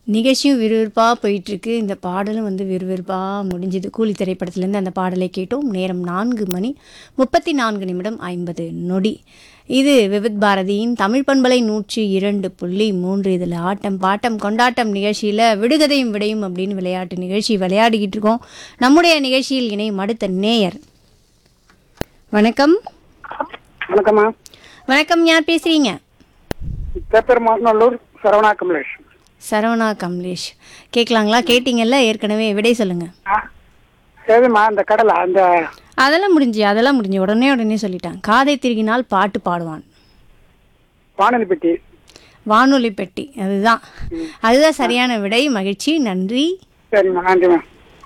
நிகழ்ச்சியும் விறுவிறுப்பாக போயிட்டுருக்கு இந்த பாடலும் வந்து விறுவிறுப்பாக முடிஞ்சுது கூலி திரைப்படத்துலேருந்து அந்த பாடலை கேட்டோம் நேரம் நான்கு மணி முப்பத்தி நான்கு நிமிடம் ஐம்பது நொடி இது விவித் பாரதியின் தமிழ் பண்பலை நூற்றி இரண்டு புள்ளி மூன்று இதில் ஆட்டம் பாட்டம் கொண்டாட்டம் நிகழ்ச்சியில் விடுகதையும் விடையும் அப்படின்னு விளையாட்டு நிகழ்ச்சி விளையாடிக்கிட்டு இருக்கோம் நம்முடைய நிகழ்ச்சியில் இணையும் அடுத்த நேயர் வணக்கம் வணக்கம்மா வணக்கம் யார் பேசுகிறீங்க பேப்பர் மாசநல்லூர் சரவணா கமலேஷ் சரவணா கமலேஷ் கேட்கலாங்களா கேட்டிங்கல்ல ஏற்கனவே விடை சொல்லுங்கள் ஆ, சரிம்மா அந்த கடலை அந்த அதெல்லாம் முடிஞ்சு அதெல்லாம் முடிஞ்சு உடனே உடனே சொல்லிட்டான் காதை திருகினால் பாட்டு பாடுவான் வானொலி பெட்டி வானொலி பெட்டி அதுதான் அதுதான் சரியான விடை மகிழ்ச்சி நன்றி சரிம்மா நன்றிம்மா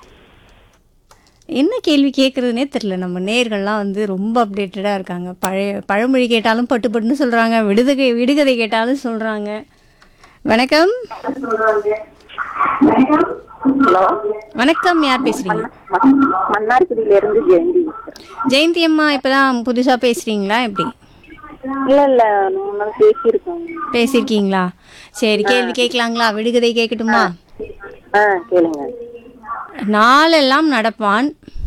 என்ன கேள்வி கேட்குறதுனே தெரில நம்ம நேர்கள்லாம் வந்து ரொம்ப அப்டேட்டடாக இருக்காங்க பழைய பழமொழி கேட்டாலும் பட்டு பட்டுன்னு சொல்கிறாங்க விடுதகை விடுகதை கேட்டாலும் சொல்கிறாங்க வணக்கம் ஹலோ வணக்கம் யார் பேசுகிறீங்க மன்னார்குடியில இருந்து ஜெயந்தி ஜெயந்தி அம்மா இப்போ தான் புதுசாக பேசுகிறீங்களா எப்படி இல்ல இல்ல முன்னாடி பேசியிருக்கோம் பேசியிருக்கீங்களா சரி கேள்வி கேட்கலாங்களா விடுகதை கேட்கட்டுமா ஆ கேளுங்க நாளெல்லாம் நடப்பான்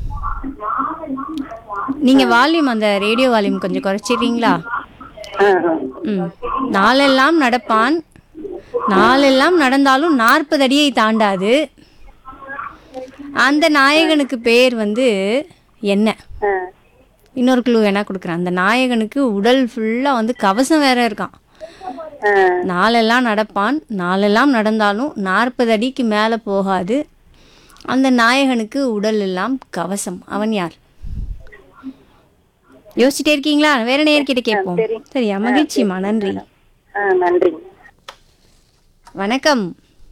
நீங்க வால்யூம் அந்த ரேடியோ வால்யூம் கொஞ்சம் குறைச்சிடுறீங்களா ஆ ஆ. ம் நாளெல்லாம் நடப்பான் நாளெல்லாம் நடந்தாலும் நாற்பது அடியை தாண்டாது அந்த நாயகனுக்கு பேர் வந்து என்ன ஆ. இன்னொரு குழு வேணா கொடுக்குறேன் அந்த நாயகனுக்கு உடல் ஃபுல்லாக வந்து கவசம் வேற இருக்கான் ஆ. நாளெல்லாம் நடப்பான் நாளெல்லாம் நடந்தாலும் நாற்பது அடிக்கு மேலே போகாது அந்த நாயகனுக்கு உடல் எல்லாம் கவசம் அவன் யார் யோசிச்சுட்டே இருக்கீங்களா வேற நேர்கிட்ட கேட்போம் சரியா மகிழ்ச்சிமா நன்றி ஆ நன்றி வணக்கம்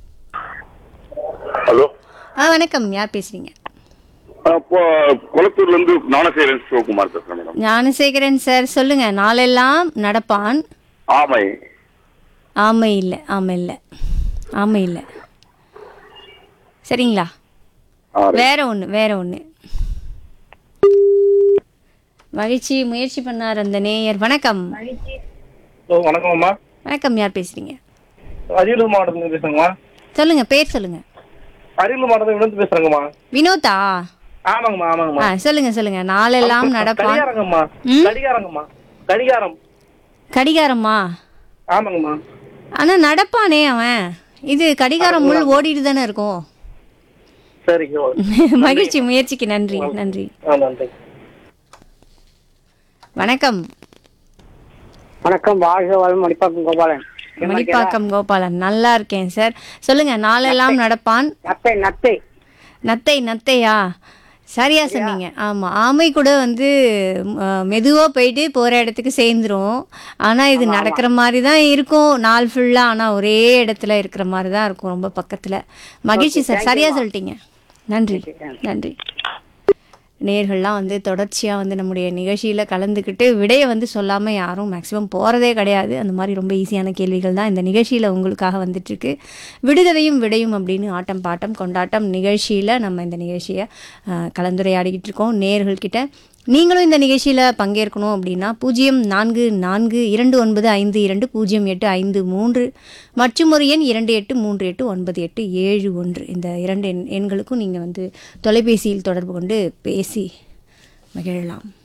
ஹலோ ஆ வணக்கம் யார் பேசுறீங்க அப்போ குளத்தூர்ல இருந்து ஞானசேகரன் சிவகுமார் பேசுறேன் மேடம் ஞானசேகரன் சார் சொல்லுங்க நாளெல்லாம் நடப்பான் ஆமை ஆமை இல்லை ஆமை இல்லை ஆமை இல்லை சரிங்களா ஆ, வேற ஒன்று வேற ஒன்று மகிழ்ச்சி முயற்சி பண்ணார் அந்த நேயர் வணக்கம் ஹலோ வணக்கம்மா வணக்கம் யார் பேசுறீங்க அரியலூர் மாவட்டத்துல பேசுறேங்கம்மா சொல்லுங்க பேர் சொல்லுங்க அரியலூர் மாவட்டத்துல விழுந்து பேசுறேங்கம்மா வினோதா ஆமாங்கம்மா ஆமாங்கம்மா ஆ சொல்லுங்க சொல்லுங்க நாளெல்லாம் நடப்பான் கடிகாரங்கம்மா ம்? கடிகாரங்கம்மா கடிகாரம் கடிகாரமா ஆமாங்கம்மா ஆனா நடப்பானே அவன் இது கடிகாரம் முள் ஓடிட்டு தானே இருக்கும் சரிங்க மகிழ்ச்சி முயற்சிக்கு நன்றி நன்றி ஆ நன்றி வணக்கம் வணக்கம் வாழ்க வாழ் மணிப்பாக்கம் கோபாலன் மணிப்பாக்கம் கோபாலன் நல்லா இருக்கேன் சார் சொல்லுங்க நாளெல்லாம் நடப்பான் நத்தை நத்தை நத்தை நத்தையா சரியா சொன்னீங்க ஆமாம் ஆமை கூட வந்து மெதுவாக போயிட்டு போகிற இடத்துக்கு சேர்ந்துரும் ஆனால் இது நடக்கிற மாதிரி தான் இருக்கும் நாள் ஃபுல்லாக ஆனால் ஒரே இடத்துல இருக்கிற மாதிரி தான் இருக்கும் ரொம்ப பக்கத்தில் மகிழ்ச்சி சார் சரியாக சொல்லிட்டீங்க நன்றி நன்றி நேர்கள்லாம் வந்து தொடர்ச்சியாக வந்து நம்முடைய நிகழ்ச்சியில் கலந்துக்கிட்டு விடையை வந்து சொல்லாமல் யாரும் மேக்ஸிமம் போகிறதே கிடையாது அந்த மாதிரி ரொம்ப ஈஸியான கேள்விகள் தான் இந்த நிகழ்ச்சியில் உங்களுக்காக வந்துட்டுருக்கு விடுகதையும் விடையும் அப்படின்னு ஆட்டம் பாட்டம் கொண்டாட்டம் நிகழ்ச்சியில் நம்ம இந்த நிகழ்ச்சியை அஹ், கலந்துரையாடிக்கிட்டு இருக்கோம் நேர்கள்கிட்ட நீங்களும் இந்த நிகழ்ச்சியில் பங்கேற்கணும் அப்படின்னா பூஜ்ஜியம் நான்கு நான்கு இரண்டு ஒன்பது ஐந்து இரண்டு பூஜ்ஜியம் எட்டு ஐந்து மூன்று மற்றும் ஒரு எண் இரண்டு எட்டு மூன்று எட்டு ஒன்பது எட்டு ஏழு ஒன்று இந்த இரண்டு எண் எண்களுக்கும் நீங்கள் வந்து தொலைபேசியில் தொடர்பு கொண்டு பேசி மகிழலாம்